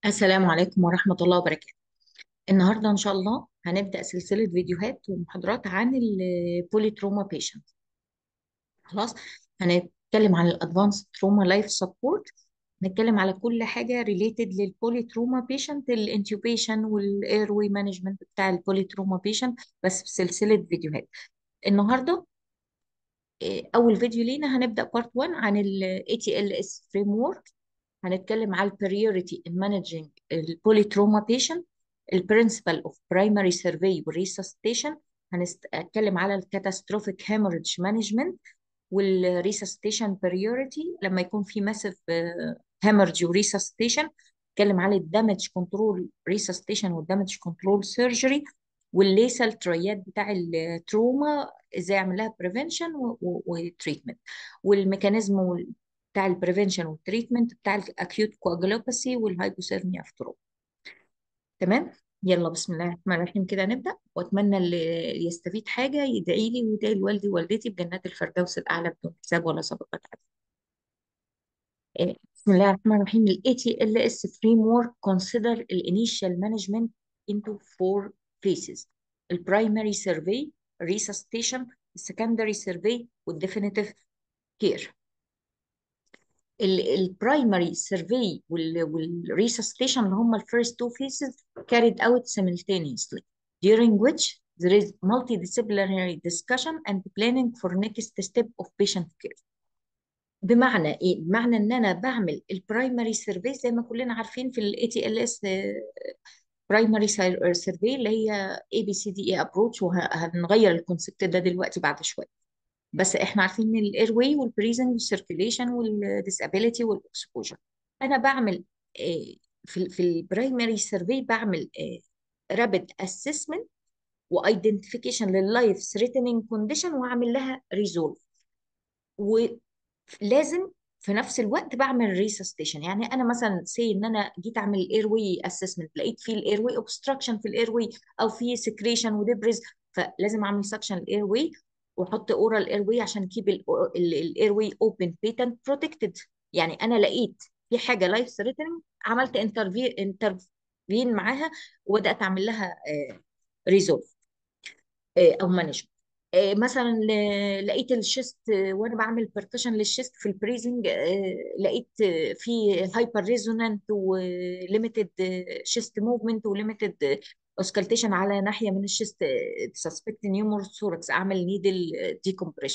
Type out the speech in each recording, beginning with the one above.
السلام عليكم ورحمة الله وبركاته النهاردة إن شاء الله هنبدأ سلسلة فيديوهات ومحاضرات عن البولي تروما بيشنت خلاص هنتكلم عن الادفانس تروما لايف سبورت هنتكلم على كل حاجة ريليتد للبولي تروما بيشنت الانتوبيشن والاير واي مانجمنت بتاع البولي تروما بيشنت بس في سلسلة فيديوهات النهاردة آه، أول فيديو لينا هنبدأ بارت 1 عن ال ATLS framework هنتكلم على البريوريتي in managing البوليتروما بيشنت البرنسبل اوف برايمري سيرفي والريسستيشن هنتكلم على الكاتاستروفيك هيموريدج مانجمنت والريسستيشن بريوريتي لما يكون في ماسيف هيموريدج وريسستيشن نتكلم على الدامج كنترول ريسستيشن والدامج كنترول سيرجري والليسال تريات بتاع التروما ازاي اعمل لها بريفنشن وتريتمنت والميكانيزم بتاع البريفنشن والتريتمنت بتاع الاكيوت كواجولوباسي والهايبوثيرميا في تروما تمام يلا بسم الله الرحمن الرحيم كده نبدأ واتمنى اللي يستفيد حاجة يدعي لي ويدعي لوالدي ووالدتي بجنات الفردوس الأعلى بدون حساب ولا سابقة عذاب إيه، بسم الله الرحمن الرحيم ال ATLS framework consider ال initial management into four phases ال primary survey resuscitation ال secondary survey وال definitive care البرايمري سيرفي والريسستيشن اللي هم الفيرست تو فيسز carried out simultaneously during which there is multidisciplinary discussion and planning for next step of patient care بمعنى ايه بمعنى ان انا بعمل البرايمري سيرفي زي ما كلنا عارفين في الاي تي ال اس برايمري سيرفي اللي هي اي بي سي دي اي ابروتش وهنغير الكونسبت ده دلوقتي بعد شويه بس احنا عارفين ان الاير واي والبريزنج والسيركيليشن والديسابيليتي والاكسبوجر انا بعمل آه، في في البرايمري سيرفي بعمل رابid اسسمنت وايدنتيفيكيشن لللايف ثريتنينج كونديشن واعمل لها ريزولف ولازم في نفس الوقت بعمل ريسستيشن يعني انا مثلا سي ان انا جيت اعمل الاير واي اسسمنت لقيت في الاير واي اوبستراكشن في الاير واي او في سكريشن وديبريز فلازم اعمل سكشن الاير واي واحط اورال اير واي عشان كيب الاير واي اوبن بيتنت بروتكتد يعني انا لقيت في حاجه لايف ثريتنينج عملت انترفين معاها وبدات اعمل لها ريزولف او مانجمنت مثلا لقيت الشيست وانا بعمل بارتيشن للشيست في البريزنج لقيت في هايبر ريزونانت وليميتد شيست موفمنت وليميتد اوسكالتيشن على ناحيه من الشيست سسبكت نيوموثوركس اعمل نيدل ديكمبريشن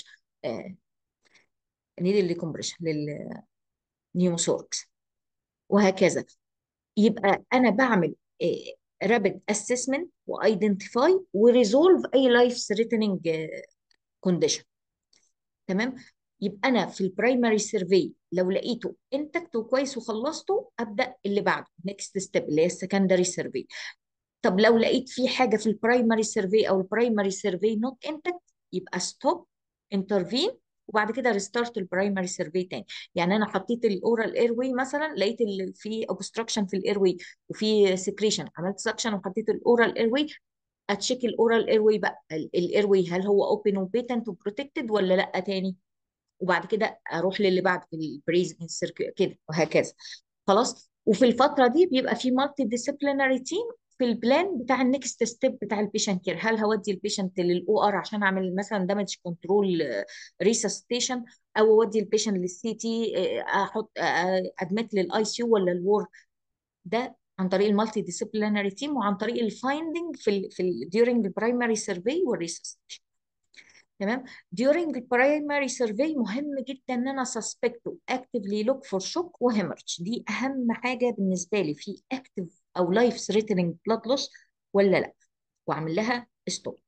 نيدل ديكمبريشن للنيوموثوركس وهكذا يبقى انا بعمل رابid اسسمنت وايدنتيفاي وريزولف اي لايف ثريتنينج كونديشن تمام يبقى انا في البرايمري سيرفي لو لقيته انتكت وكويس وخلصته ابدا اللي بعده نيكست ستيب اللي هي السكندري سيرفي طب لو لقيت في حاجه في البرايمري سيرفي او البرايمري سيرفي نوت انتكت يبقى ستوب انترفين وبعد كده ريستارت البرايمري سيرفي تاني يعني انا حطيت الاورال اير واي مثلا لقيت في اوبستراكشن في الاير واي وفي سكريشن عملت سكشن وحطيت الاورال اير واي اتشيك الاورال اير واي بقى الاير واي هل هو اوبن وبيتنت وبروتكتد ولا لا تاني وبعد كده اروح للي بعد في البريز كده وهكذا خلاص وفي الفتره دي بيبقى في مالتي ديسيبلينري تيم في البلان بتاع النكست ستيب بتاع البيشنت كير هل هودي البيشنت للاو ار عشان اعمل مثلا دامج كنترول ريسستيشن او اودي البيشنت للسي تي احط ادمت للاي سي يو ولا الور ده عن طريق المالتي ديسيبلينري تيم وعن طريق الفايندنج في ال في ال during البرايمري سيرفي والريسستيشن تمام during البرايمري سيرفي مهم جدا ان انا سسبكت اكتفلي لوك فور شوك وهيمرج دي اهم حاجه بالنسبه لي في اكتف او لايف ثريتنينج بلاد لوس ولا لا واعمل لها ستوب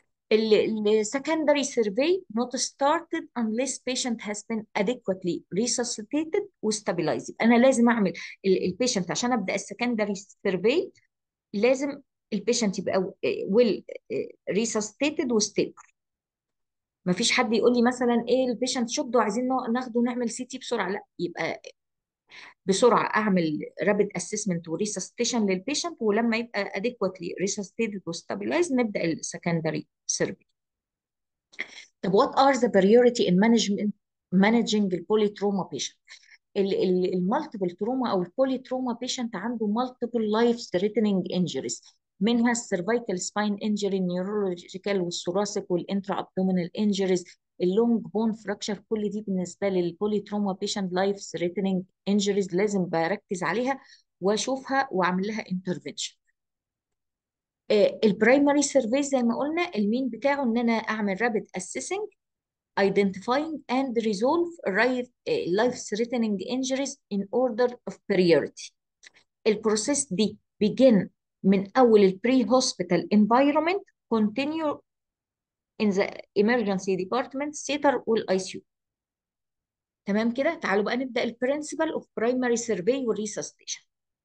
السكندري سيرفي not started unless patient has been adequately resuscitated وstabilized انا لازم اعمل البيشنت عشان ابدا السكندري سيرفي لازم البيشنت يبقى ويل ريسستيتد وستيبل ما فيش حد يقول لي مثلا ايه البيشنت شد وعايزين ناخده نعمل سي تي بسرعه لا يبقى بسرعه اعمل رابid اسسمنت وريسستيشن للبيشنت ولما يبقى adequately resuscitated وستابلايز نبدا السكندري سيرفي طب what are the priority in management managing the polytrauma patient المالتيبل تروما او البولي تروما بيشنت عنده مالتيبل لايف ثريتنينج انجريز منها السيرفايكال سباين انجري النيورولوجيكال والثوراسيك والانترا ابدومينال انجريز اللونج بون فراكشر كل دي بالنسبه للبولي تروما بيشنت لايف ثريتنينج انجريز لازم بركز عليها واشوفها واعمل لها انترفنشن البرايمري سيرفي زي ما قلنا المين بتاعه ان انا اعمل رابid assessing identifying and resolve life threatening injuries in order of priority البروسيس دي begin من اول البري هوسبيتال environment continue in the emergency department theater والاي سي يو تمام كده تعالوا بقى نبدا البرنسبل اوف برايمري سيرفي والريسستيشن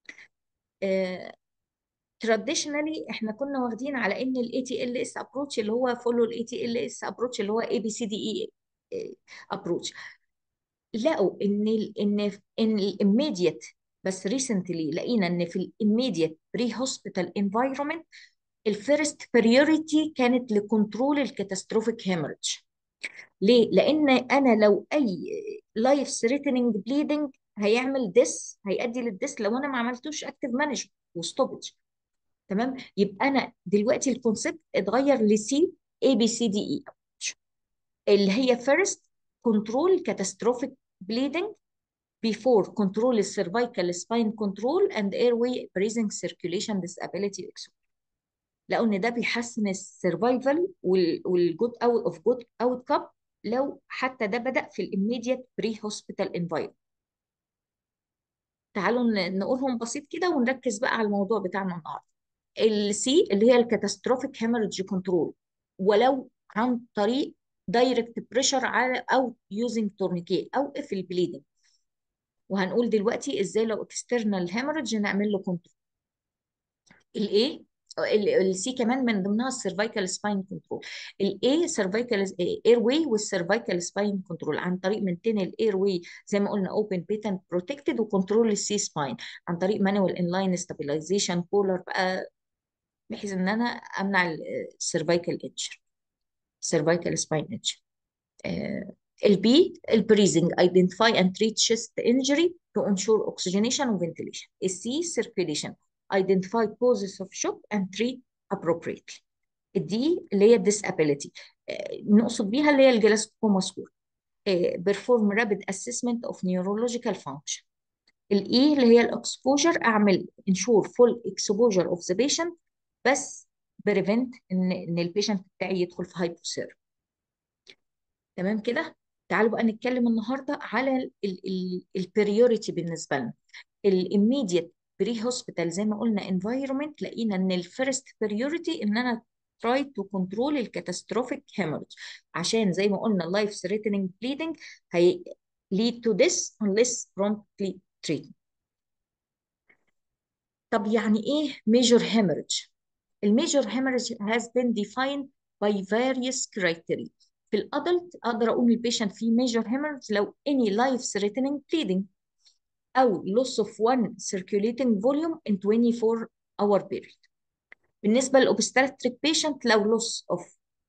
تراديشنالي احنا كنا واخدين على ان الاي تي ال اس ابروتش اللي هو فولو الاي تي ال اس ابروتش اللي هو اي بي سي دي اي ابروتش لقوا ان ال ان ان الاميديت بس ريسنتلي لقينا ان في الاميديت بري هوسبيتال انفايرمنت الفيرست بريوريتي كانت لكنترول الكاتاستروفيك هيموريدج ليه؟ لان انا لو اي لايف ثريتنينج بليدنج هيعمل ديس هيؤدي للديس لو انا ما عملتوش اكتيف مانجمنت وستوبج تمام يبقى انا دلوقتي الكونسيبت اتغير لسي اي بي سي دي اي اللي هي فيرست كنترول كاتاستروفيك بليدنج before control السيرفايكال spine control and airway breathing circulation disability exposure لقوا ان ده بيحسن السرفايفل والجود اوت اوف جود اوت كاب لو حتى ده بدا في الاميديت بري هوسبيتال انفايرمنت تعالوا نقولهم بسيط كده ونركز بقى على الموضوع بتاعنا النهارده السي اللي هي الكاتاستروفيك هيموريدج كنترول ولو عن طريق دايركت بريشر على او يوزنج تورنيكي او اف البليدنج وهنقول دلوقتي ازاي لو اكسترنال هيموريدج نعمل له كنترول الايه السي كمان من ضمنها السيرفايكال سباين كنترول الاي سيرفايكال اير واي والسيرفايكال سباين كنترول عن طريق مينتين الاير واي زي ما قلنا اوبن بيتنت بروتكتد وكنترول السي سباين عن طريق مانوال انلاين ستابيلايزيشن بولر بقى بحيث ان انا امنع السيرفايكال انجر سيرفايكال سباين انجر البي البريزنج identify and treat chest injury to ensure oxygenation and ventilation السي circulation identify causes of shock and treat appropriately الدي اللي هي disability نقصد بيها اللي هي الجلاستوكوما سكور perform rapid assessment of neurological function الاي اللي هي الاكسبوجر اعمل ensure full exposure of the patient بس بريفنت ان ان البيشنت بتاعي يدخل في هايبوثيرم تمام كده تعالوا بقى نتكلم النهارده على البريوريتي بالنسبه لنا الاميديت بري هوسبيتال زي ما قلنا انفايرمنت لقينا ان الفيرست بريوريتي ان انا try to control الكاتاستروفيك hemorrhage عشان زي ما قلنا life threatening bleeding هي lead to this unless promptly treated طب يعني ايه major hemorrhage الميجر hemorrhage has been defined by various criteria في الادلت اقدر اقول البيشنت فيه major hemorrhage لو any life threatening bleeding او loss of one circulating volume in 24 hour period بالنسبه للobstetric patient لو loss of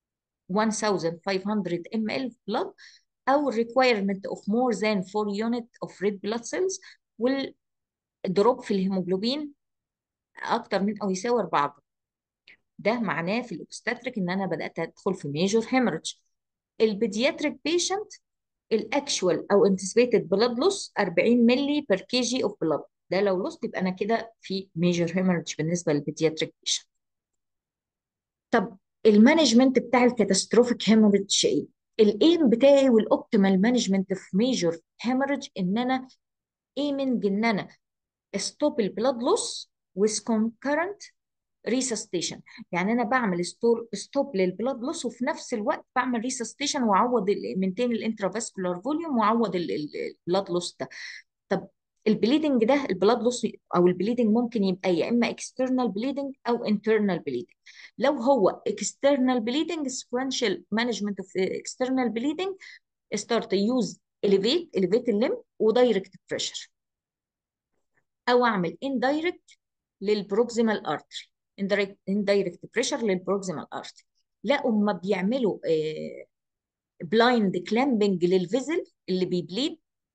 1500 ml blood او requirement of more than 4 unit of red blood cells والدروب في الهيموجلوبين اكتر من او يساوي 4 ده معناه في الاوبستاتريك ان انا بدات ادخل في ميجور هيموريدج البيدياتريك بيشنت الاكشوال او انتسبيتد بلاد لوس 40 مللي بير كي جي اوف بلاد ده لو لوس يبقى انا كده في ميجور هيموريدج بالنسبه للبيدياتريك بيشنت طب المانجمنت بتاع الكاتاستروفيك هيموريدج ايه الايم بتاعي والاوبتيمال مانجمنت في ميجور هيموريدج ان انا ايمنج ان انا ستوب البلاد لوس with concurrent ريسستيشن يعني انا بعمل ستوب للبلاد لوس وفي نفس الوقت بعمل ريسستيشن واعوض منتين الانترافاسكولار فوليوم واعوض البلاد لوس ده طب البليدنج ده البلاد لوس او البليدنج ممكن يبقى يا اما اكسترنال بليدنج او انترنال بليدنج لو هو اكسترنال بليدنج sequential management of external bleeding start use elevate elevate الليم ودايركت بريشر او اعمل indirect للبروكسيمال ارتري indirect indirect pressure للبروكسيمال ارتري لقوا ما بيعملوا بلايند كلامبنج للفيزل اللي بيبليد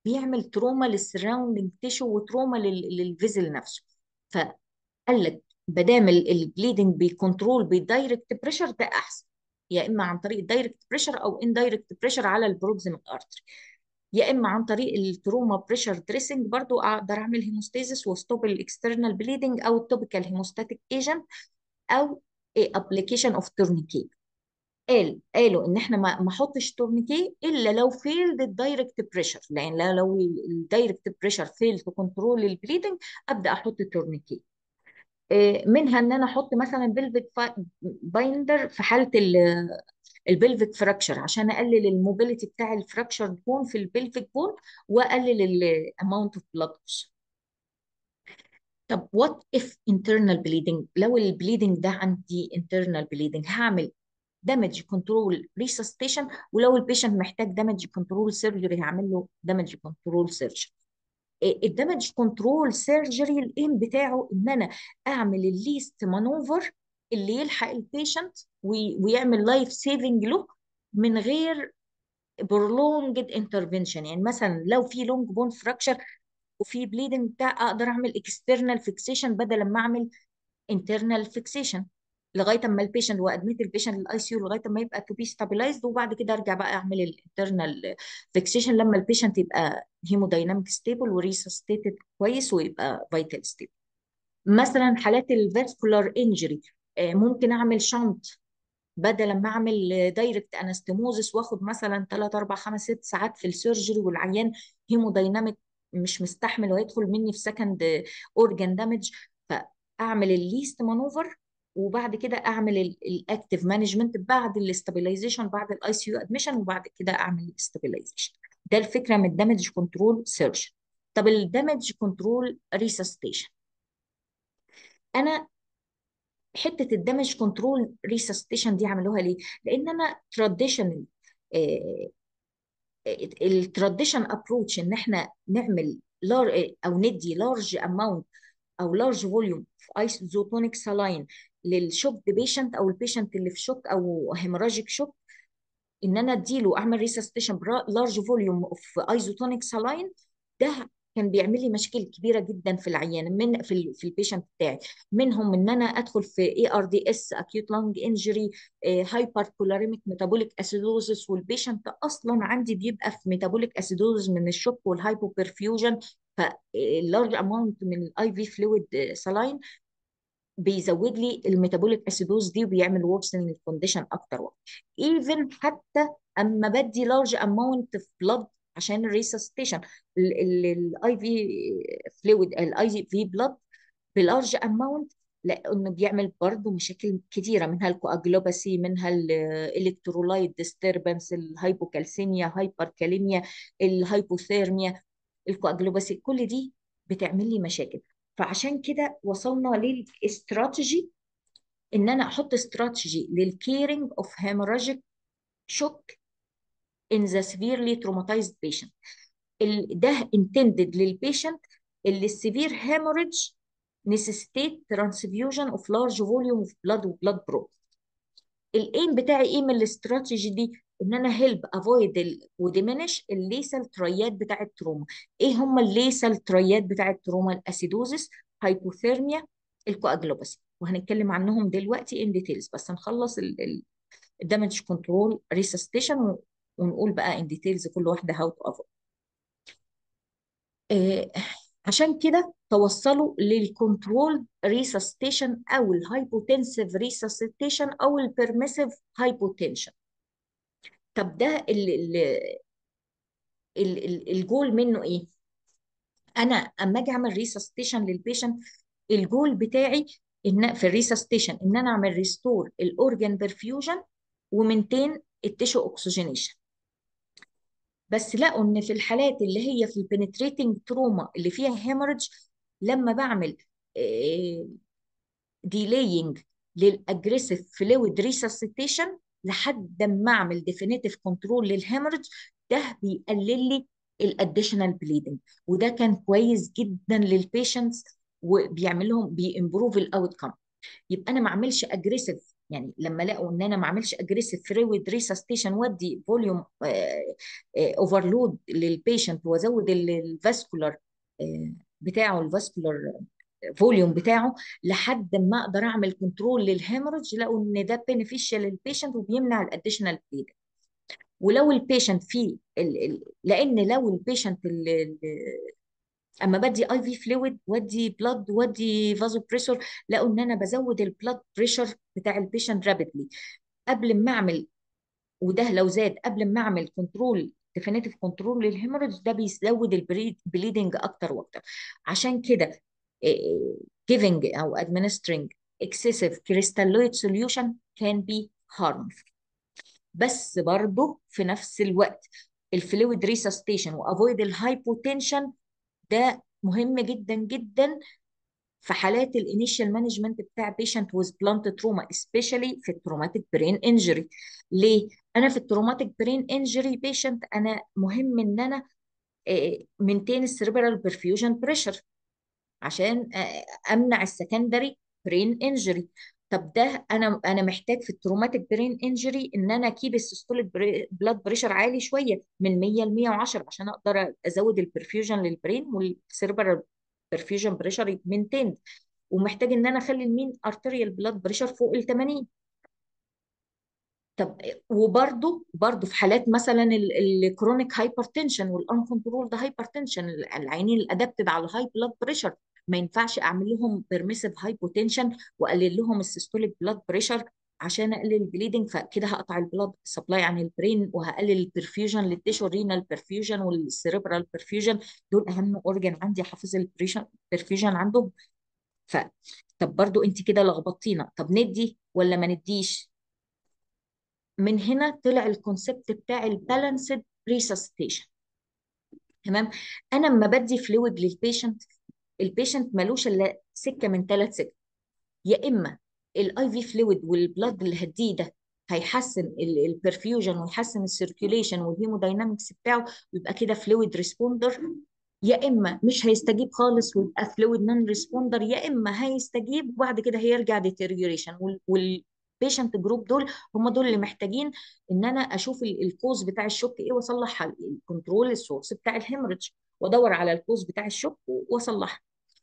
بيعمل تروما للسراوندنج تيشو وتروما للفيزل نفسه فقال لك بدام البليدنج بيكنترول بالدايركت بريشر ده احسن يا اما عن طريق الدايركت بريشر او اندايركت بريشر على البروكسيمال ارتري يا اما عن طريق التروما بريشر دريسنج برضو اقدر اعمل هيموستاسيس وستوب الاكسترنال بليدنج او التوبيكال هيموستاتيك ايجنت او ابلكيشن اوف تورنيكي قال قالوا ان احنا ما ما احطش تورنيكي الا لو فيلد الدايركت بريشر لان لو الدايركت بريشر فيل تو كنترول البليدنج ابدا احط تورنيكي منها ان انا احط مثلا بلفيك بايندر في حاله البلفيك فراكشر عشان اقلل الموبيليتي بتاع الفراكشر بون في البلفيك بون واقلل الاماونت اوف بلاد طب وات اف internal bleeding لو البليدنج ده عندي internal bleeding هعمل دامج كنترول ريسستيشن ولو البيشنت محتاج دامج كنترول سيرجري هعمل له دامج كنترول سيرجري الدامج كنترول سيرجري الايم بتاعه ان انا اعمل الليست مانوفر اللي يلحق البيشنت ويعمل لايف سيفنج له من غير برولونجد انترفنشن يعني مثلا لو في لونج بون فراكشر وفي بليدنج بتاع اقدر اعمل اكسترنال فيكسيشن بدل ما اعمل انترنال فيكسيشن لغايه اما البيشنت وادميت البيشنت للاي سي يو لغايه ما يبقى تو بي ستابلايزد وبعد كده ارجع بقى اعمل الانترنال فيكسيشن لما البيشنت يبقى هيمودايناميك ستيبل وريسستيتد كويس ويبقى فيتال ستيبل مثلا حالات الفاسكولار انجري ممكن اعمل شنط بدل ما اعمل دايركت انستموزس واخد مثلا 3 4 5 6 ساعات في السيرجري والعيان هيمودايناميك مش مستحمل ويدخل مني في سكند اورجان دامج فاعمل الليست مانوفر وبعد كده اعمل الاكتيف مانجمنت بعد الاستابيلايزيشن بعد الاي سي يو ادميشن وبعد كده اعمل الاستابيلايزيشن ده الفكره من الدامج كنترول سيرجن طب الدامج كنترول ريسستيشن انا حته الدامج كنترول ريسستيشن دي عملوها ليه؟ لان انا تراديشنال التراديشن ابروتش ان احنا نعمل لار او ندي لارج اماونت او لارج فوليوم في ايزوتونيك سالاين للشوك بيشنت او البيشنت اللي في شوك او هيموراجيك شوك ان انا اديله اعمل ريسستيشن لارج فوليوم اوف ايزوتونيك سالاين ده كان بيعمل لي مشاكل كبيره جدا في العيان من في ال في البيشنت بتاعي منهم ان انا ادخل في اي ار دي اس اكيوت لانج انجري هايبر كولاريميك ميتابوليك اسيدوزس والبيشنت اصلا عندي بيبقى في ميتابوليك اسيدوزس من الشوك والهايبو بيرفيوجن فاللارج اماونت من الاي في فلويد سلاين بيزود لي الميتابوليك اسيدوز دي وبيعمل worsening الكونديشن اكتر وقت ايفن حتى اما بدي لارج اماونت في بلاد عشان الريسستيشن الاي في فلويد الاي في بلاد بلارج اماونت لانه بيعمل برضه مشاكل كتيره منها الكواجلوباسي منها الالكترولايت ديستربنس الهايبوكالسيميا هايبركاليميا الهايبوثيرميا الكواجلوباسي كل دي بتعمل لي مشاكل فعشان كده وصلنا للاستراتيجي ان انا احط استراتيجي للكيرنج اوف هيموراجيك شوك in the severely traumatized patient ال- ده intended للبيشنت اللي السيفير hemorrhage necessitate transfusion of large volume of blood و blood broth الايم بتاعي ايه من الاستراتيجي دي ان انا هيلب افويد وديمينش الليسال تريات بتاع التروما ايه هم الليسال تريات بتاع التروما الاسيدوزس هايبوثيرميا الكواجلوباسي وهنتكلم عنهم دلوقتي ان ديتيلز بس هنخلص الدامج كنترول ريسستيشن ونقول بقى ان ديتيلز كل واحده هاو تو افويد آه، عشان كده توصلوا للكنترول ريسستيشن او الهايبوتنسيف ريسستيشن او البرميسيف هايبوتنشن طب ده ال ال ال ال الجول منه ايه انا اما اجي اعمل ريسستيشن للبيشنت الجول بتاعي ان في الريسستيشن ان انا اعمل ريستور الاورجان برفيوجن ومنتين التيشو اوكسجينيشن بس لقوا ان في الحالات اللي هي في البنتريتنج تروما اللي فيها هيموريدج لما بعمل ديلينج للاجريسيف فلويد ريسسيتيشن لحد ما اعمل ديفينيتيف كنترول للهيموريدج ده بيقلل لي الاديشنال بليدنج وده كان كويس جدا للبيشنتس وبيعمل لهم بيمبروف الاوت كم يبقى انا ما اعملش اجريسيف يعني لما لقوا ان انا ما اعملش اجريسيف فلويد ريسستيشن وادي فوليوم اوفرلود للبيشنت وازود الفاسكولار بتاعه الفاسكولار فوليوم بتاعه لحد ما اقدر اعمل كنترول للهيموريدج لقوا ان ده بينيفيشال للبيشنت وبيمنع الاديشنال بليد ولو البيشنت فيه ال ال لان لو البيشنت اما بدي اي في فلويد ودي بلاد ودي فازو بريشر لقوا ان انا بزود البلاد بريشر بتاع البيشنت رابيدلي قبل ما اعمل وده لو زاد قبل ما اعمل كنترول ديفينيتيف كنترول للهيموريدج ده بيزود البليدنج اكتر واكتر عشان كده giving او administering excessive crystalloid solution can be harmful بس برضه في نفس الوقت الفلويد ريسستيشن وافويد الهايبوتنشن ده مهم جدا جدا في حالات الانيشال مانجمنت بتاع بيشنت ويز بلانت تروما سبيشالي في التروماتيك برين انجري ليه انا في التروماتيك برين انجري بيشنت انا مهم ان انا مينتين السيربرال برفيوجن بريشر عشان امنع السكندري برين انجري طب ده انا انا محتاج في التروماتيك برين انجري ان انا اكيب السيستوليك بلاد بريشر عالي شويه من 100 ل 110 عشان اقدر ازود البرفيوجن للبرين والسيربرال برفيوجن بريشر مينتيند ومحتاج ان انا اخلي المين ارتريال بلاد بريشر فوق ال 80 طب وبرده برضه في حالات مثلا الكرونيك هايبرتنشن والان كنترول ده هايبرتنشن العينين الادابتد على الهاي بلاد بريشر ما ينفعش اعمل لهم بيرميسيف هايبوتنشن واقلل لهم السيستوليك بلاد بريشر عشان اقلل البليدنج فكده هقطع البلاد سبلاي عن البرين وهقلل البرفيوجن للتيشو رينال برفيوجن والسيريبرال برفيوجن دول اهم اورجن عندي حافظ البرفيوجن عندهم ف طب برضو انت كده لخبطتينا طب ندي ولا ما نديش من هنا طلع الكونسبت بتاع البالانسد ريسستيشن تمام انا لما بدي فلويد للبيشنت البيشنت ملوش الا سكه من ثلاث سكك يا اما الاي في فلويد والبلاد اللي هديه ده هيحسن البرفيوجن ويحسن السيركيوليشن والهيموداينامكس بتاعه ويبقى كده فلويد ريسبوندر يا اما مش هيستجيب خالص ويبقى فلويد نون ريسبوندر يا اما هيستجيب وبعد كده هيرجع ديتيريوريشن والبيشنت جروب دول هم دول اللي محتاجين ان انا اشوف الكوز بتاع الشوك ايه واصلح الكنترول السورس بتاع الهيموريدج وادور على الكوز بتاع الشوك واصلحها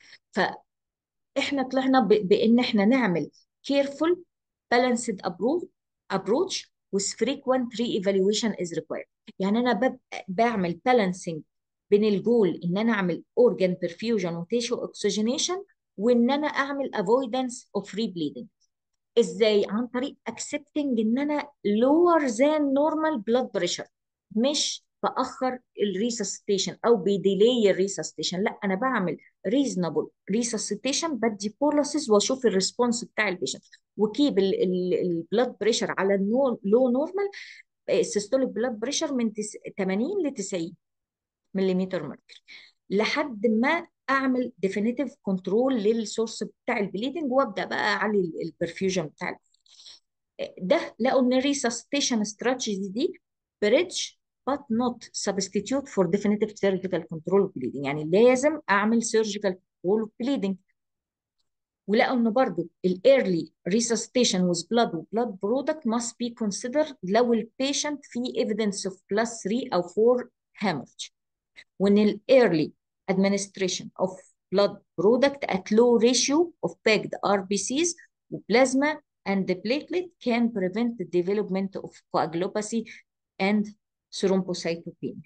فاحنا طلعنا بان احنا نعمل careful balanced approach approach with frequent re-evaluation is required يعني انا بعمل balancing بين الجول ان انا اعمل organ perfusion وتيشو oxygenation وان انا اعمل avoidance of rebleeding ازاي عن طريق accepting ان انا lower than normal blood pressure مش باخر الريسستيشن او بديلي الريسستيشن لا انا بعمل ريزونبل ريسستيشن بدي بوليسز واشوف الريسبونس بتاع البيشنت وكيب البلاد بريشر على لو نورمال السيستوليك بلاد بريشر من 80 ل 90 ملم مركوري لحد ما اعمل ديفينيتيف كنترول للسورس بتاع البليدنج وابدا بقى اعلي البرفيوجن بتاع ده لقوا ان الريسستيشن استراتيجي دي بريدج but not substitute for definitive surgical control of bleeding يعني لازم اعمل surgical control of bleeding ولقوا ان برضو ال early resuscitation with blood و blood product must be considered لو البيشنت فيه evidence of plus 3 او 4 hemorrhage وان ال early administration of blood product at low ratio of packed RBCs plasma and the platelet can prevent the development of coagulopathy and ثرومبوسايتوبينيا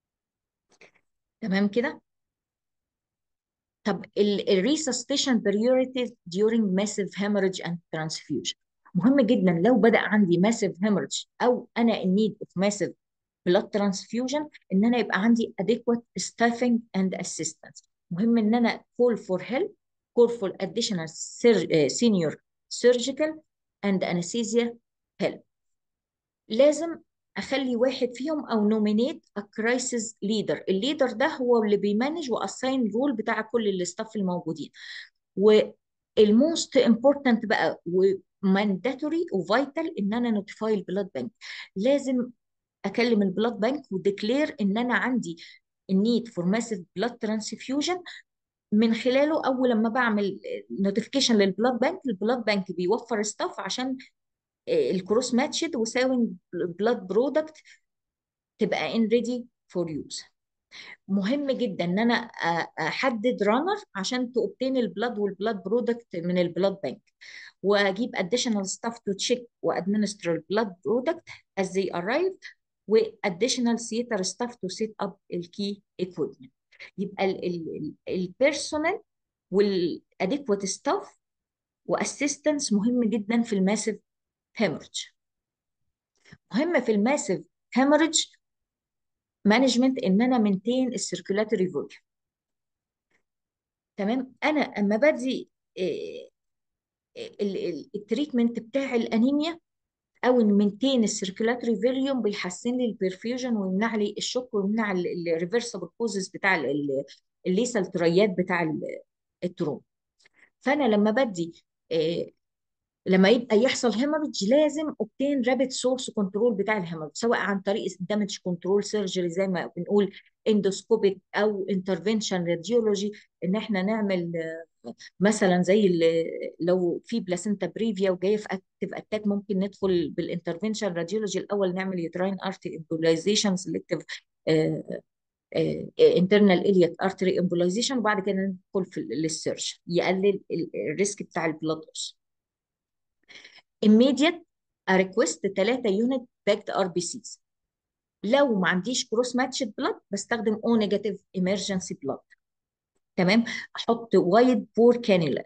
تمام كده طب الريسستيشن بريوريتيز during massive hemorrhage and transfusion مهم جدا لو بدأ عندي massive hemorrhage او انا in need of massive blood transfusion ان انا يبقى عندي adequate staffing and assistance مهم ان انا call for help call for additional senior surgical and anesthesia help لازم اخلي واحد فيهم او نومينيت ا كرايسيس ليدر الليدر ده هو اللي بيمانج واساين رول بتاع كل الاستاف الموجودين والموست امبورتنت بقى ومانداتوري وفايتال ان انا نوتيفاي البلاد بانك لازم اكلم البلاد بانك وديكلير ان انا عندي النيد فور ماسيف بلاد ترانسفيوجن من خلاله اول لما بعمل نوتيفيكيشن للبلاد بانك البلاد بانك بيوفر ستاف عشان الكروس ماتشد وساوي بلاد برودكت تبقى ان ريدي فور يوز مهم جدا ان انا احدد رانر عشان تobtain البلاد والبلاد برودكت من البلاد بانك واجيب additional staff to check وادمنستر البلاد برودكت as they arrived واديشنال theater staff to set up الكي equipment يبقى البيرسونال والاديكوات ستاف واسيستنس مهم جدا في الماسيف هيموريدج مهم في الماسيف هيموريدج مانجمنت ان انا منتين السيركولاتوري فوليوم تمام انا اما بدي التريتمنت بتاع الانيميا او المنتين السيركولاتوري فوليوم بيحسن لي البرفيوجن ويمنع لي الشوك ويمنع الريفرسبل كوزز بتاع الليسال تريات بتاع التروم فانا لما بدي لما يبقى يحصل هيموريدج لازم اوبتين رابيد سورس كنترول بتاع الهيموريدج سواء عن طريق دامج كنترول سيرجري زي ما بنقول اندوسكوبيك او انترفنشن راديولوجي ان احنا نعمل مثلا زي لو في بلاسنتا بريفيا وجايه في اكتيف اتاك ممكن ندخل بالانترفنشن راديولوجي الاول نعمل يوتراين ارتي امبولايزيشن سيلكتيف انترنال اليات ارتري امبولايزيشن وبعد كده ندخل في للسيرش يقلل الريسك بتاع البلاد لوس immediate ريكوست 3 يونت باكد ار بي سيز لو ما عنديش كروس ماتشد بلاد بستخدم او نيجاتيف ايمرجنسي بلاد تمام احط وايد بور كانيولا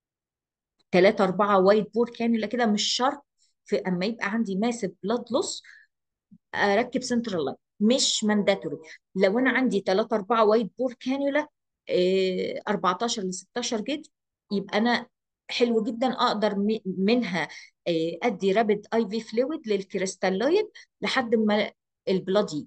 3 4 وايد بور كانيولا كده مش شرط في اما يبقى عندي ماسف بلاد لوس اركب سنترال لاين مش مانداتوري لو انا عندي 3 4 وايد بور كانيولا 14 ل 16 جيج يبقى انا حلو جدا اقدر منها ادي رابد اي في فلويد للكريستالويد لحد ما البلاد يجي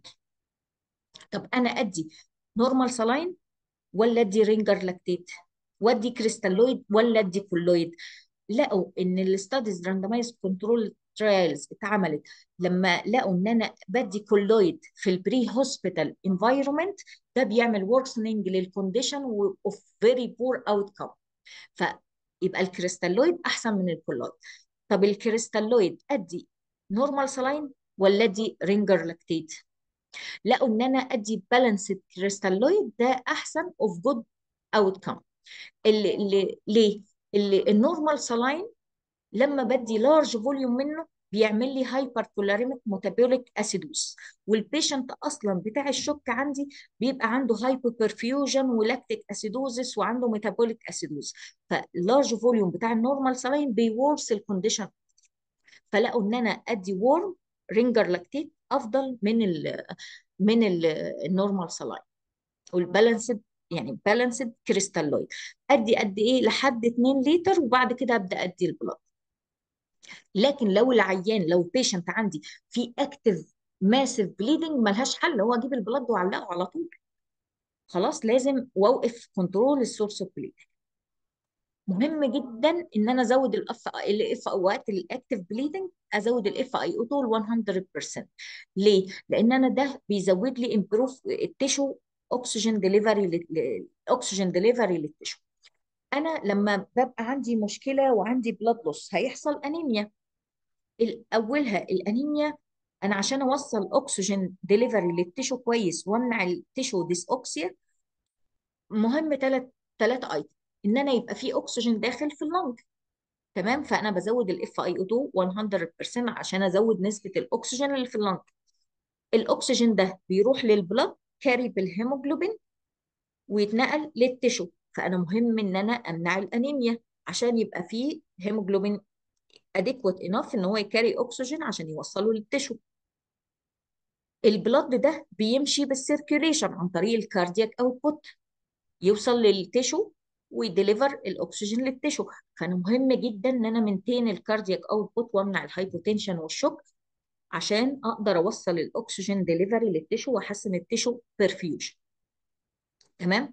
طب انا ادي نورمال سلاين ولا ادي رينجر لاكتيت وادي كريستالويد ولا ادي كولويد لقوا ان الاستاديز راندمايز كنترول ترايلز اتعملت لما لقوا ان انا بدي كولويد في البري هوسبيتال انفايرمنت ده بيعمل ورسننج للكونديشن اوف فيري بور اوت كم فيبقى الكريستالويد احسن من الكولويد طب الكريستالويد ادي نورمال سلاين ولا ادي رينجر لاكتيت لقوا ان انا ادي بالانسد كريستالويد ده احسن اوف جود اوت كم اللي اللي ليه اللي النورمال سلاين لما بدي لارج فوليوم منه بيعمل لي هايبر كولاريميك ميتابوليك اسيدوس والبيشنت اصلا بتاع الشك عندي بيبقى عنده هايبو برفيوجن ولاكتيك اسيدوزس وعنده ميتابوليك اسيدوز فاللارج فوليوم بتاع النورمال سلاين بيورس الكونديشن فلقوا ان انا ادي وورم رينجر لاكتيت افضل من ال من النورمال سلاين والبالانسد يعني بالانسد كريستالويد ادي قد ايه لحد 2 لتر وبعد كده ابدا ادي البلاد لكن لو العيان لو بيشنت عندي في اكتف ماسيف بليدنج ملهاش حل هو اجيب البلاد واعلقه على طول خلاص لازم واوقف كنترول السورس اوف بليدنج مهم جدا ان انا ازود الاف الاف وقت الاكتف بليدنج ازود الاف اي او طول 100% ليه؟ لان انا ده بيزود لي امبروف التيشو اكسجين ديليفري اكسجين ديليفري للتيشو انا لما ببقى عندي مشكله وعندي بلاد لوس هيحصل انيميا اولها الانيميا انا عشان اوصل اكسجين ديليفري للتيشو كويس وامنع التيشو ديس اوكسيا مهم ثلاث ثلاث ايتم ان انا يبقى في اكسجين داخل في اللنج تمام فانا بزود الاف اي او 2 100% عشان ازود نسبه الاكسجين اللي في اللنج الاكسجين ده بيروح للبلد كاري بالهيموجلوبين ويتنقل للتيشو فانا مهم ان انا امنع الانيميا عشان يبقى فيه هيموجلوبين اديكوات انف ان هو يكاري اكسجين عشان يوصله للتيشو البلد ده بيمشي بالسيركيوليشن عن طريق الكاردياك اوتبوت يوصل للتيشو ويديليفر الاكسجين للتيشو فانا مهم جدا ان انا منتين الكاردياك اوتبوت وامنع الهايبوتنشن والشوك عشان اقدر اوصل الاكسجين ديليفري للتيشو واحسن التيشو برفيوجن تمام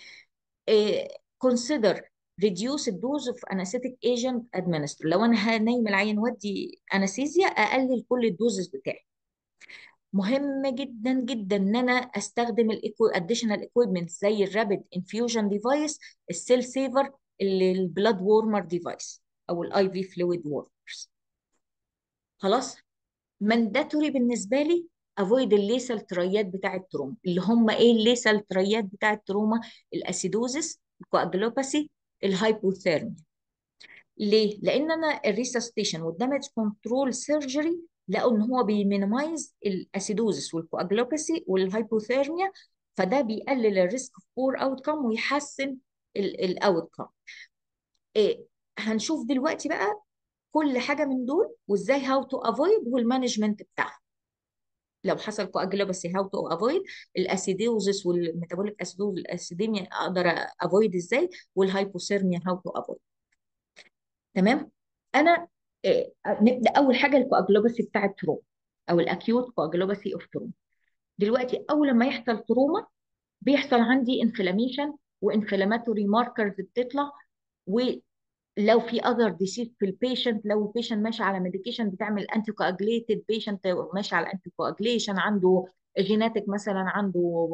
consider reduce the dose of anesthetic agent administered لو انا هنيم العيان ودي انستيزيا اقلل كل الدوزز بتاعي مهم جدا جدا ان انا استخدم الاديشنال ايكويبمنت زي الرابيد انفيوجن ديفايس السيل سيفر البلاد وورمر ديفايس او الاي في فلويد وورمرز خلاص مانداتوري بالنسبه لي افويد الليسال تريات بتاع التروما اللي هم ايه الليسال تريات بتاع التروما الاسيدوزس الكواجلوباسي الهايبوثيرميا ليه؟ لان انا الريسستيشن والدامج كنترول سيرجري لقوا ان هو بيمينيمايز الاسيدوزس والكواجلوباسي والهايبوثيرميا فده بيقلل الريسك اوف بور اوت كام ويحسن الاوت كام إيه هنشوف دلوقتي بقى كل حاجه من دول وازاي هاو تو افويد والمانجمنت بتاعها لو حصل كواجلوباسي هاو تو افويد الاسيدوزس والميتابوليك اسيدوز الاسيديميا اقدر افويد ازاي والهايبوثيرميا هاو تو افويد تمام انا إيه نبدا اول حاجه الكواجلوباسي بتاع التروما او الاكيوت كواجلوباسي اوف تروما دلوقتي اول ما يحصل تروما بيحصل عندي انفلاميشن وانفلاماتوري ماركرز بتطلع ولو في اذر ديسيز في البيشنت لو البيشنت ماشي على ميديكيشن بتعمل انتي كواجليتد بيشنت ماشي على انتي كواجليشن عنده جيناتيك مثلا عنده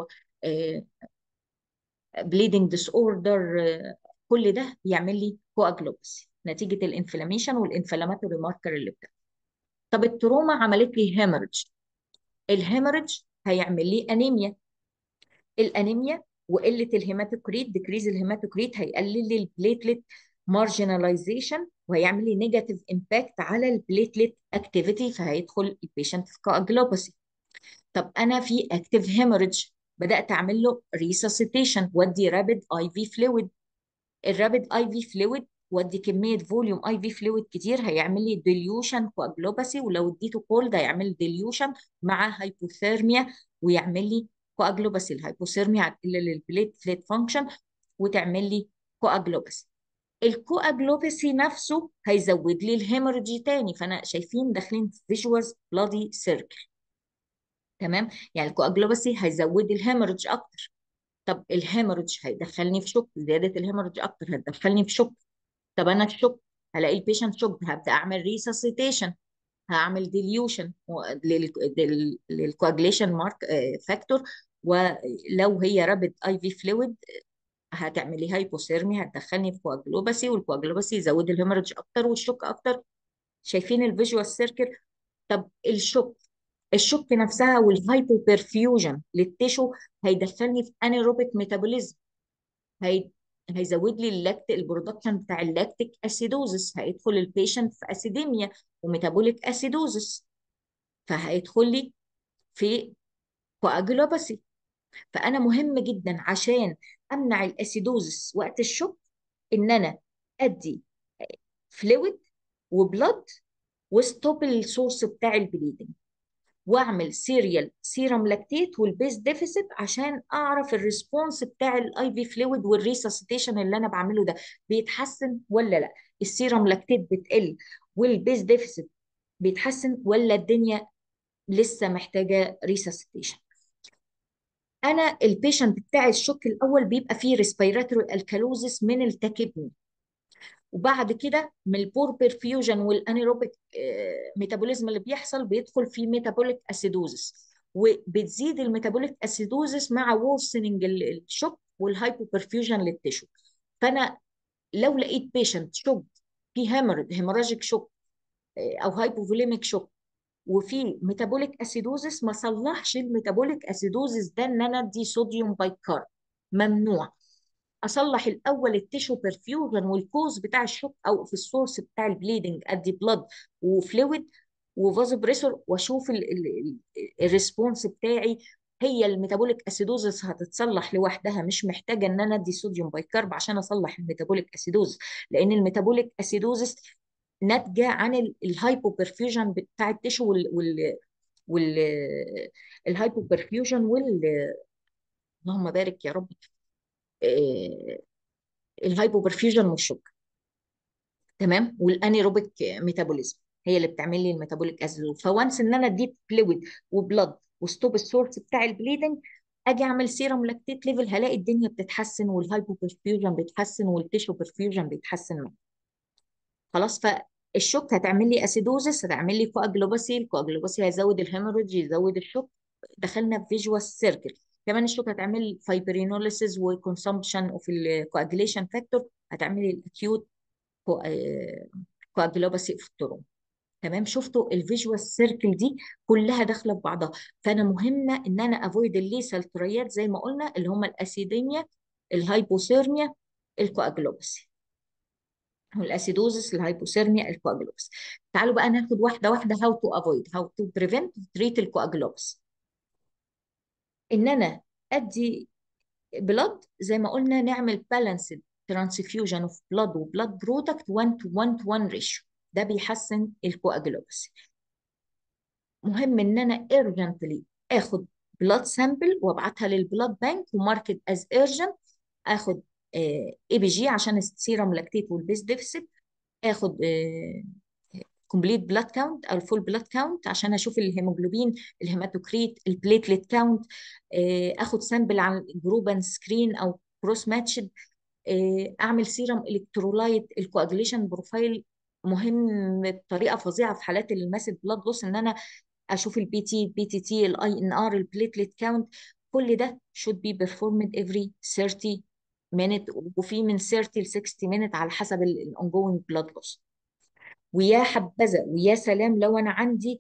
بليدنج ديس اوردر كل ده بيعمل لي كواجلوبسي نتيجه الانفلاميشن والانفلاماتوري ماركر اللي بتاعه طب التروما عملت لي هيمرج الهيمرج هيعمل لي انيميا الانيميا وقله الهيماتوكريت ديكريز الهيماتوكريت هيقلل لي البليتلت مارجناليزيشن وهيعمل لي نيجاتيف امباكت على البليتلت اكتيفيتي فهيدخل البيشنت في كواجلوباسي طب انا في اكتيف هيموريدج بدات اعمل له ريساسيتيشن ودي رابيد اي في فلويد الرابيد اي في فلويد ودي كميه فوليوم اي في فلويد كتير هيعمل لي ديليوشن كواجلوباسي ولو اديته كولد هيعمل ديليوشن مع هايبوثيرميا ويعمل لي كواجلوباسي الهايبوثيرميا هتقلل البليت فليت فانكشن وتعمل لي كواجلوباسي الكواجلوباسي نفسه هيزود لي الهيموريجي تاني فانا شايفين داخلين في فيجوالز بلادي سيركل تمام يعني الكواجلوباسي هيزود الهيموريج اكتر طب الهيموريج هيدخلني في شوك زياده الهيموريج اكتر هتدخلني في شوك طب انا في شوك هلاقي البيشنت شوك هبدا اعمل ريساسيتيشن هعمل ديليوشن للكواجليشن مارك فاكتور ولو هي رابد اي في فلويد هتعملي هايبوثيرمي هتدخلني في كواجلوباسي والكواجلوباسي يزود الهيموريج اكتر والشوك اكتر شايفين الفيجوال سيركل طب الشوك الشوك نفسها والهايبو بيرفيوجن للتيشو هيدخلني في انيروبيك ميتابوليزم هي هيزود لي اللاكت البرودكشن بتاع اللاكتيك اسيدوزس هيدخل البيشنت في اسيديميا وميتابوليك اسيدوزس فهيدخل لي في كواجلوباسي فانا مهم جدا عشان امنع الاسيدوزس وقت الشوك ان انا ادي فلويد وبلد وستوب السورس بتاع البليدنج واعمل سيريال سيرم لاكتيت والبيس ديفيسيت عشان اعرف الريسبونس بتاع الاي في فلويد والريساسيتيشن اللي انا بعمله ده بيتحسن ولا لا السيرم لاكتيت بتقل والبيس ديفيسيت بيتحسن ولا الدنيا لسه محتاجه ريساسيتيشن انا البيشنت بتاع الشوك الاول بيبقى فيه ريسبيراتوري الكالوزس من التاكيبني وبعد كده من البور بيرفيوجن والانيروبيك ميتابوليزم اللي بيحصل بيدخل في ميتابوليك اسيدوزس وبتزيد الميتابوليك اسيدوزس مع وورسننج الشوك والهايبو بيرفيوجن للتيشو فانا لو لقيت بيشنت شوك في هيموريد هيموراجيك شوك او هايبوفوليميك شوك وفي ميتابوليك اسيدوزس ما صلحش الميتابوليك اسيدوزس ده ان انا ادي صوديوم بايكارب ممنوع اصلح الاول التيشو برفيوجن والكوز بتاع الشوك او في السورس بتاع البليدنج ادي بلاد وفلويد وفازو بريسور واشوف الريسبونس بتاعي هي الميتابوليك اسيدوزس هتتصلح لوحدها مش محتاجه ان انا ادي صوديوم بايكارب عشان اصلح الميتابوليك اسيدوزس لان الميتابوليك اسيدوزس ناتجه عن الهايبو برفيوجن بتاع التيشو وال وال وال الهايبو برفيوجن وال اللهم بارك يا رب الهايبو برفيوجن والشوك تمام والانيروبيك ميتابوليزم هي اللي بتعمل لي الميتابوليك اسيدوز فوانس ان انا اديت فلويد وبلد وستوب السورس بتاع البليدنج اجي اعمل سيرم لاكتيت ليفل هلاقي الدنيا بتتحسن والهايبو برفيوجن بيتحسن والتيشو برفيوجن بيتحسن معايا خلاص فالشوك هتعمل لي اسيدوزس هتعمل لي كواجلوباسي الكواجلوباسي هيزود الهيموريدج يزود الشوك دخلنا في فيجوال سيركل كمان الشوك هتعمل فايبرينوليسيس وكونسومبشن اوف الكواجليشن فاكتور هتعملي الاكيوت كواجلوباسي في التروم تمام شفتوا الفيجوال سيركل دي كلها داخله في بعضها فانا مهمه ان انا افويد الليسال تريات زي ما قلنا اللي هم الاسيديميا الهايبوثيرميا الكواجلوبسي والاسيدوزس الهايبوثيرميا الكواجلوبسي تعالوا بقى ناخد واحده واحده هاو تو افويد هاو تو بريفنت تريت الكواجلوبسي ان انا ادي بلاد زي ما قلنا نعمل بالانسد ترانسفيوجن اوف بلاد وبلاد برودكت 1 تو 1 تو 1 ريشيو ده بيحسن الكواجلوبسي مهم ان انا urgently اخد بلاد سامبل وابعتها للبلاد بانك وماركت از urgent اخد اي بي جي عشان السيرم لاكتيت والبيس ديفيسيت اخد كومبليت بلاد كاونت او الفول بلاد كاونت عشان اشوف الهيموجلوبين الهيماتوكريت البليتليت كاونت اخد سامبل عن جروبان سكرين او كروس ماتشد اعمل سيرم الكترولايت الكواجليشن بروفايل مهم بطريقه فظيعه في حالات الماسيف بلاد لوس ان انا اشوف البي تي البي تي تي الاي ان ار البليتليت كاونت كل ده should be performed every 30 minute وفي من 30 ل 60 minute على حسب الاونجوينج بلاد لوس ويا حبذا ويا سلام لو انا عندي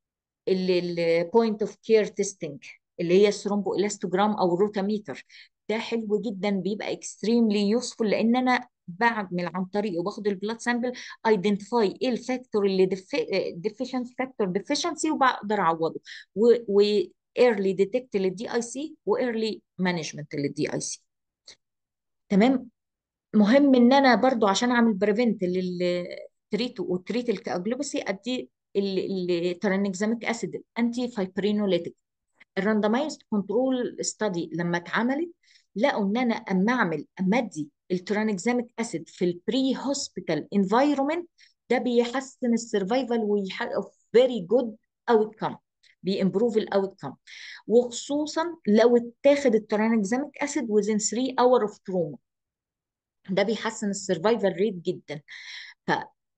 البوينت اوف كير تيستنج اللي هي الثرومبو الاستوجرام او الروتاميتر ده حلو جدا بيبقى اكستريملي يوسفول لان انا بعمل عن طريقه باخد البلاد سامبل ايدنتيفاي ايه الفاكتور اللي ديفيشنسي فاكتور ديفيشنسي وبقدر اعوضه و ايرلي ديتكت للدي اي سي وايرلي مانجمنت للدي اي سي تمام مهم ان انا برضو عشان اعمل بريفنت للتريت وتريت الكاجلوبسي ادي الترانكزاميك اسيد انتي فايبرينوليتيك الراندمايزد كنترول ستادي لما اتعملت لقوا ان انا اما اعمل اما ادي الترانكزاميك اسيد في البري هوسبيتال انفايرمنت ده بيحسن السرفايفل ويحقق فيري جود اوت كام بيمبروف الاوت كام وخصوصا لو اتاخد الترانكزاميك اسيد within 3 اور اوف تروما ده بيحسن السرفايفل ريت جدا ف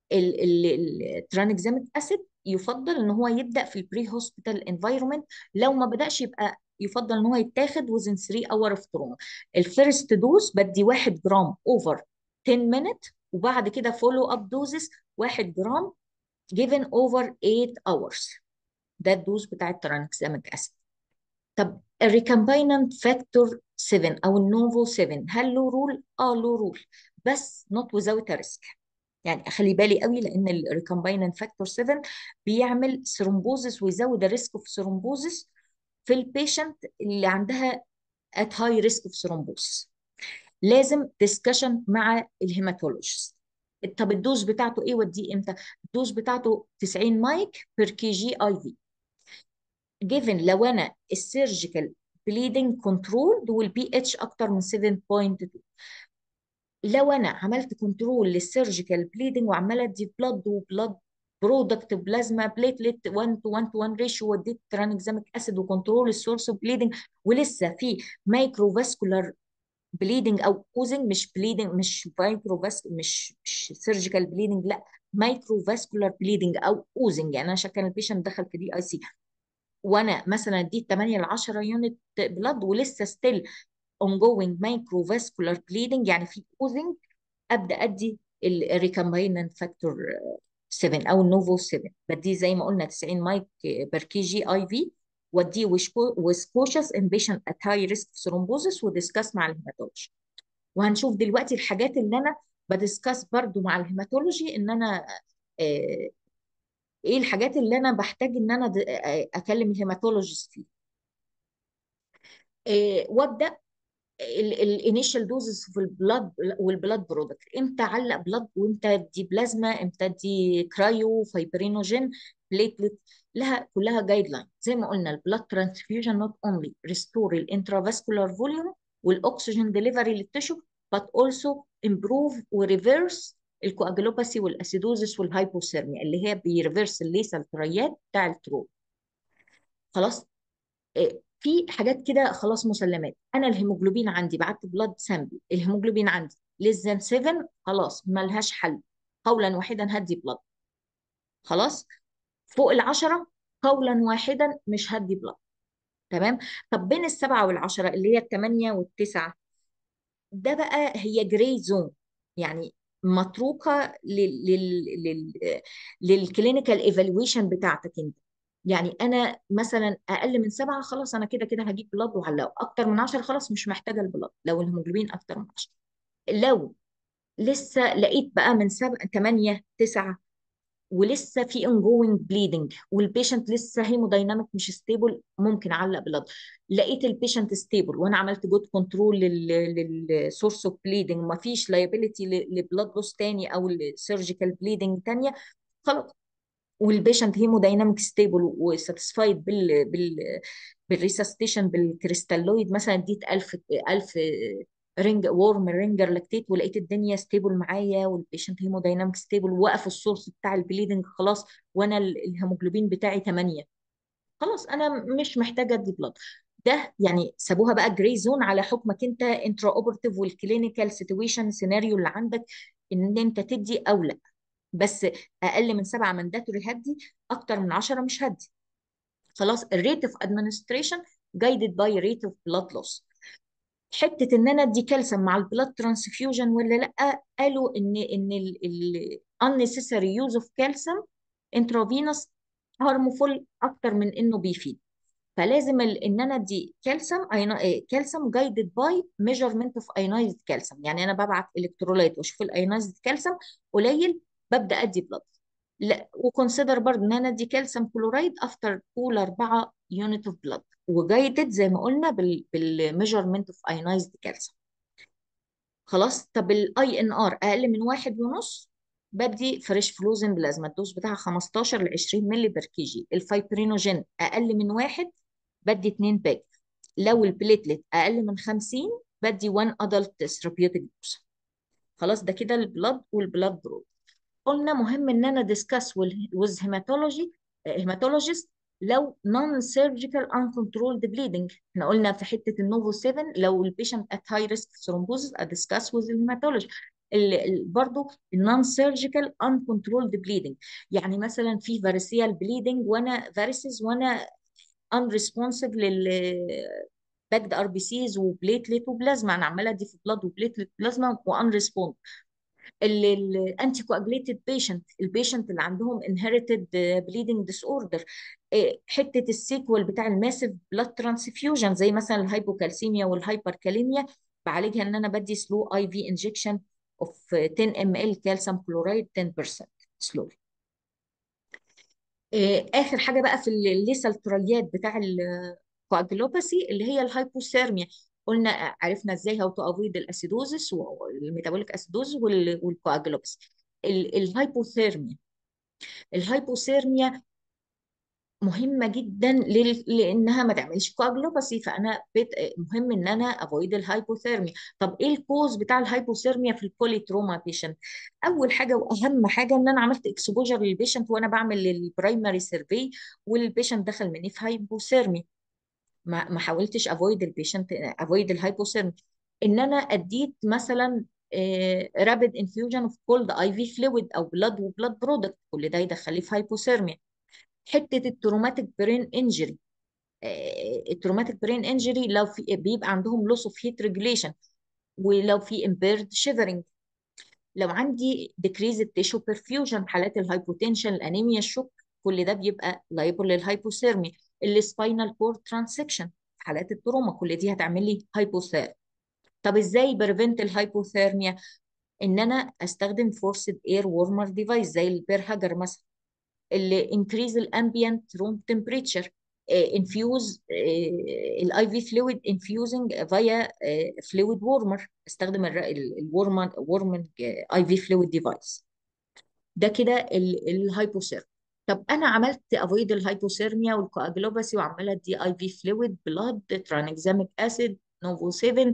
الترانكزاميك اسيد يفضل ان هو يبدا في البري هوسبيتال انفايرمنت لو ما بداش يبقى يفضل ان هو يتاخد within 3 اور اوف تروما الفيرست دوز بدي 1 جرام اوفر 10 مينت وبعد كده فولو اب دوزز 1 جرام given over 8 hours ده الدوز بتاع الترانكزاميك اسيد طب الريكامبايننت فاكتور 7 او النوفو 7 هل له رول؟ اه له رول بس نوت without ريسك يعني اخلي بالي قوي لان الريكامبايننت فاكتور 7 بيعمل ثرومبوزس ويزود الريسك اوف ثرومبوزس في البيشنت اللي عندها at high risk of thrombosis لازم ديسكشن مع الهيماتولوجيست طب الدوز بتاعته ايه وديه امتى؟ الدوز بتاعته 90 مايك بير كي جي اي في given لو انا السيرجيكال bleeding controlled والبي اتش اكتر من 7.2 لو انا عملت كنترول للسيرجيكال بليدنج وعماله ادي بلاد وبلاد برودكت بلازما بليتلت 1 تو 1 تو 1 ريشيو وديت ترانكزاميك اسيد وكنترول السورس اوف بليدنج ولسه في مايكرو فاسكولار بليدنج او اوزنج مش بليدنج مش مايكرو فاس مش مش سيرجيكال بليدنج لا مايكرو فاسكولار بليدنج او اوزنج يعني انا شكل البيشنت دخل في دي اي سي وانا مثلا اديت 8 ل 10 يونت بلاد ولسه ستيل ongoing microvascular bleeding يعني في اوزنج ابدا ادي الريكامبايننت فاكتور 7 او النوفو 7 بديه زي ما قلنا 90 مايك بر كي جي اي في واديه وسكوشس ان بيشنت ات هاي ريسك ثرومبوزس وديسكاس مع الهيماتولوجي وهنشوف دلوقتي الحاجات اللي انا بدسكاس برضو مع الهيماتولوجي ان انا آه ايه الحاجات اللي انا بحتاج ان انا اكلم الهيماتولوجيست فيه آه وابدا الانيشال دوزز في البلاد والبلاد برودكت امتى علق بلاد وامتى ادي بلازما امتى ادي كرايو فايبرينوجين بليتلت لها كلها جايد لاين زي ما قلنا البلاد ترانسفيوجن نوت اونلي ريستور الانترافاسكولار فوليوم والاكسجين ديليفري للتشو but also improve وريفيرس الكواجلوباسي والاسيدوزس والهايبوثيرميا اللي هي بيريفيرس الليسال تريات بتاع الترو خلاص في حاجات كده خلاص مسلمات انا الهيموجلوبين عندي بعت بلاد سامبل الهيموجلوبين عندي less than 7 خلاص ملهاش حل قولا واحدا هدي بلاد خلاص فوق العشرة قولا واحدا مش هدي بلاد تمام طب بين السبعة والعشرة اللي هي الثمانية والتسعة ده بقى هي جراي زون يعني متروكه لل لل لل للكلينيكال ايفالويشن بتاعتك انت يعني انا مثلا اقل من سبعه خلاص انا كده كده هجيب بلاد وعلقه اكتر من 10 خلاص مش محتاجه البلاد لو الهيموجلوبين اكتر من 10 لو لسه لقيت بقى من سبعه 8 9 ولسه في ongoing bleeding والبيشنت لسه هيمودايناميك مش ستيبل ممكن اعلق بلاد لقيت البيشنت ستيبل وانا عملت جود كنترول للسورس اوف بليدنج وما فيش لايبيليتي لبلاد لوس تاني او السيرجيكال بليدنج تانيه خلاص والبيشنت هيمودايناميك ستيبل وساتيسفايد بال بال بالريسستيشن بالكريستالويد مثلا اديت 1000 1000 رينج وورم رينجر لاكتيت ولقيت الدنيا ستيبل معايا والبيشنت هيمودايناميك ستيبل وقف السورس بتاع البليدنج خلاص وانا ال- الهيموجلوبين بتاعي 8 خلاص انا مش محتاجه ادي بلاد ده يعني سابوها بقى جراي زون على حكمك انت انترا اوبرتيف والكلينيكال سيتويشن سيناريو اللي عندك ان انت تدي او لا بس اقل من سبعه مانداتوري هدي اكتر من 10 مش هدي خلاص الريت اوف ادمنستريشن جايدد باي ريت اوف بلاد لوس حته ان انا ادي كالسيوم مع البلاد ترانسفيوجن ولا لا قالوا ان ان ال unnecessary use of calcium intravenous harmful اكتر من انه بيفيد فلازم ال- ان انا ادي كالسيوم كالسيوم جايدد باي ميجرمنت اوف ايونايزد كالسيوم يعني انا ببعت الكترولايت واشوف الايونايزد كالسيوم قليل ببدا ادي بلاد لا وكونسيدر برضه ان انا ادي كالسيوم كلورايد افتر 2 ل 4 يونت اوف بلاد وجايدد زي ما قلنا بال بالميجرمنت اوف ايونايزد كالسيوم خلاص طب الاي ان ار اقل من واحد ونص بدي فريش فلوزن بلازما الدوز بتاعها 15 ل 20 مللي بر كي جي الفايبرينوجين اقل من واحد بدي 2 باك لو البليتلت اقل من 50 بدي 1 ادلت ثيرابيوتيك دوز خلاص ده كده البلاد والبلاد برو قلنا مهم ان انا ديسكاس ويز هيماتولوجي هيماتولوجيست لو نون سيرجيكال uncontrolled bleeding احنا قلنا في حته النوفو 7 لو البيشنت ات هاي ريسك ثرومبوزس ادسكاس ويز الهيماتولوجي برضه النون سيرجيكال uncontrolled bleeding يعني مثلا في فاريسيال بليدنج وانا فاريسز وانا unresponsive لل باكد ار بي سيز وبليتلت وبلازما انا عماله ادي في بلاد وبليتلت بلازما وان ريسبوند الانتي كواجليتد بيشنت البيشنت اللي عندهم انهيرتد بليدنج ديس اوردر حته السيكوال بتاع الماسيف بلاد ترانسفيوجن زي مثلا الهايبوكالسيميا والهايبركاليميا بعالجها ان انا بدي سلو اي في انجكشن اوف 10 ام ال كالسيوم كلورايد 10% سلو اخر حاجه بقى في الليسال تريات بتاع الكواجلوباسي اللي هي الهايبوثيرميا قلنا عرفنا ازاي هاو تو افويد الاسيدوزس والميتابوليك اسيدوز والكواجلوباسي الهايبوثيرميا الهايبوثيرميا مهمه جدا لل- لانها ما تعملش كواجلوباسي فانا بت... مهم ان انا افويد الهايبوثيرميا طب ايه الكوز بتاع الهايبوثيرميا في البوليتروما بيشنت اول حاجه واهم حاجه ان انا عملت اكسبوجر للبيشنت وانا بعمل البرايمري سيرفي والبيشنت دخل مني في هايبوثيرميا ما ما حاولتش افويد البيشنت افويد الهايبوثيرميا ان انا اديت مثلا رابيد انفيوجن اوف كولد اي في فلويد او بلاد وبلاد برودكت كل ده يدخل لي في هايبوثيرميا حته التروماتيك برين انجري التروماتيك برين انجري لو في بيبقى عندهم لوس اوف هيت ريجوليشن ولو في امبيرد شيفرنج لو عندي decreased tissue perfusion حالات الهايبوتنشن الانيميا الشوك كل ده بيبقى liable للهايبوثيرميا السباينال كورد ترانسكشن حالات التروما كل دي هتعمل لي هايبوثيرميا طب ازاي بريفنت الهايبوثيرميا ان انا استخدم فورسد اير وورمر ديفايس زي البير هاجر مثلا اللي increase الامبيانت روم تمبريتشر انفيوز الاي في فلويد انفيوزنج فيا فلويد وورمر استخدم الورمر وورمنج اي في فلويد ديفايس ده كده الهايبوثيرميا طب انا عملت افويد الهايبوثيرميا والكواجلوباسي وعماله دي اي في فلويد بلاد ترانكزاميك اسيد نوفو 7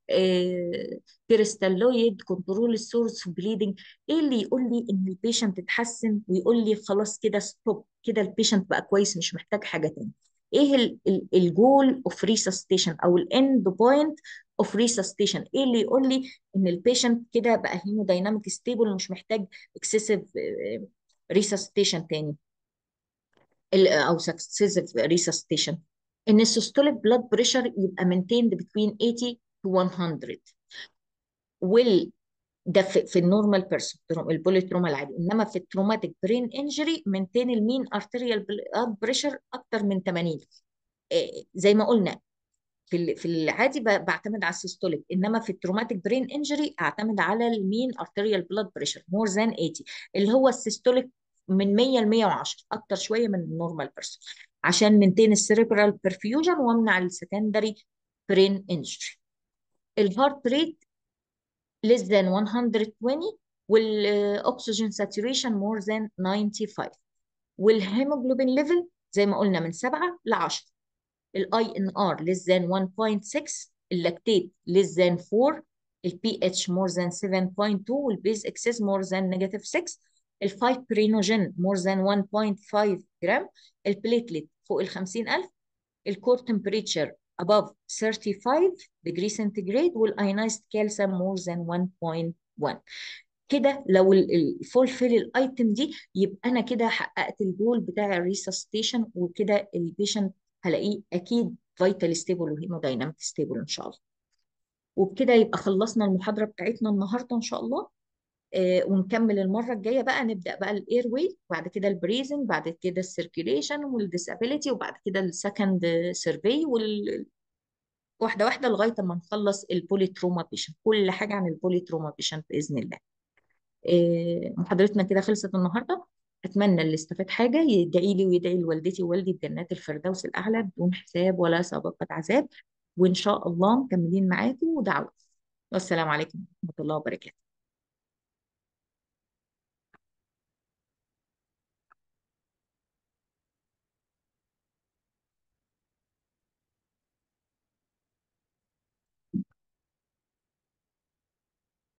كريستالويد كنترول السورس بليدنج ايه اللي يقول لي ان البيشنت اتحسن ويقول لي خلاص كده ستوب كده البيشنت بقى كويس مش محتاج حاجه تاني ايه الجول اوف ريسستيشن او الاند بوينت اوف ريسستيشن ايه اللي يقول لي ان البيشنت كده بقى هيمودايناميك ستيبل ومش محتاج اكسسيف ريسستيشن تاني ال- او سكسيسيف ريسستيشن ان السيستوليك بلاد بريشر يبقى maintained between 80 to 100 وال ده في, في النورمال بيرسون البوليت تروما العادي انما في التروماتيك برين انجري مينتين المين ارتريال بلاد بريشر اكتر من 80 إيه، زي ما قلنا في ال- في العادي ب- بعتمد على السيستوليك انما في التروماتيك برين انجري اعتمد على المين ارتريال بلاد بريشر مور ذان 80 اللي هو السيستوليك من 100 ل 110 اكتر شويه من النورمال بيرسون عشان منتين السيريبرال برفيوجن وامنع السكندري برين انجري الهارت ريت less than 120 والاكسجين saturation more than 95 والهيموجلوبين ليفل زي ما قلنا من 7 ل 10 الاي ان ار less than 1.6 اللاكتيت less than 4 البي اتش more than 7.2 والبيز اكسس more than negative 6 الفايف برينوجين more than 1.5 جرام البليتلت فوق ال 50000 الكور temperature above 35 degree centigrade والايونايزد كالسيوم more than 1.1 كده لو الفولفيل الايتم دي يبقى انا كده حققت الجول بتاع الريسستيشن وكده البيشنت هلاقيه اكيد فيتال ستيبل وهيمودايناميك ستيبل ان شاء الله وبكده يبقى خلصنا المحاضره بتاعتنا النهارده ان شاء الله آه ونكمل المره الجايه بقى نبدا بقى الاير واي وبعد كده البريزنج بعد كده السيركيليشن والديسابيليتي وبعد كده السكند سيرفي وال واحده واحده لغايه ما نخلص البولي تروما بيشنت كل حاجه عن البولي تروما بيشنت باذن الله آه، محاضرتنا كده خلصت النهارده اتمنى اللي استفاد حاجه يدعي لي ويدعي لوالدتي ووالدي بجنات الفردوس الاعلى بدون حساب ولا سابقه عذاب وان شاء الله مكملين معاكم ودعوه والسلام عليكم ورحمه الله وبركاته